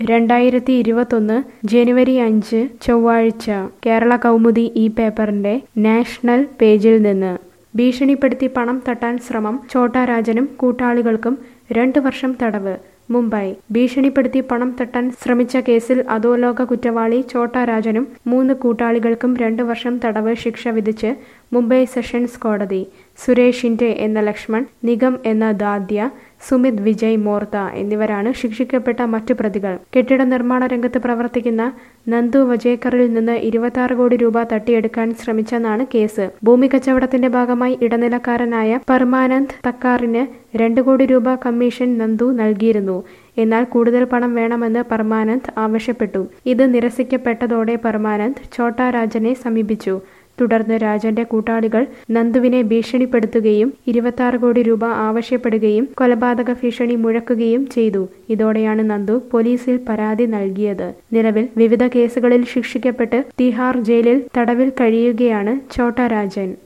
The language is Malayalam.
രണ്ടായിരത്തി ഇരുപത്തൊന്ന് ജനുവരി അഞ്ച് ചൊവ്വാഴ്ച കേരള കൗമുദി ഈ പേപ്പറിന്റെ നാഷണൽ പേജിൽ നിന്ന് ഭീഷണിപ്പെടുത്തി പണം തട്ടാൻ ശ്രമം ഛോട്ടാ രാജനും കൂട്ടാളികൾക്കും രണ്ട് വർഷം തടവ് മുംബൈ ഭീഷണിപ്പെടുത്തി പണം തട്ടാൻ ശ്രമിച്ച കേസിൽ അധോലോക കുറ്റവാളി ഛോട്ടാ രാജനും മൂന്ന് കൂട്ടാളികൾക്കും രണ്ട് വർഷം തടവ് ശിക്ഷ വിധിച്ച് മുംബൈ സെഷൻസ് കോടതി സുരേഷ് ഇൻഡെ എന്ന ലക്ഷ്മൺ നിഗം എന്ന ദാദ്യ സുമിത് വിജയ് മോർത്ത എന്നിവരാണ് ശിക്ഷിക്കപ്പെട്ട മറ്റു പ്രതികൾ കെട്ടിട നിർമ്മാണ രംഗത്ത് പ്രവർത്തിക്കുന്ന നന്ദു വജേക്കറിൽ നിന്ന് ഇരുപത്തി കോടി രൂപ തട്ടിയെടുക്കാൻ ശ്രമിച്ചെന്നാണ് കേസ് ഭൂമി കച്ചവടത്തിന്റെ ഭാഗമായി ഇടനിലക്കാരനായ പർമാനന്ദ് തക്കാറിന് രണ്ട് കോടി രൂപ കമ്മീഷൻ നന്ദു നൽകിയിരുന്നു എന്നാൽ കൂടുതൽ പണം വേണമെന്ന് പർമാനന്ദ് ആവശ്യപ്പെട്ടു ഇത് നിരസിക്കപ്പെട്ടതോടെ പർമാനന്ദ് ഛോട്ടാ രാജനെ സമീപിച്ചു തുടർന്ന് രാജന്റെ കൂട്ടാളികൾ നന്ദുവിനെ ഭീഷണിപ്പെടുത്തുകയും ഇരുപത്തി കോടി രൂപ ആവശ്യപ്പെടുകയും കൊലപാതക ഭീഷണി മുഴക്കുകയും ചെയ്തു ഇതോടെയാണ് നന്ദു പോലീസിൽ പരാതി നൽകിയത് നിലവിൽ വിവിധ കേസുകളിൽ ശിക്ഷിക്കപ്പെട്ട് തിഹാർ ജയിലിൽ തടവിൽ കഴിയുകയാണ് ഛോട്ടാ രാജൻ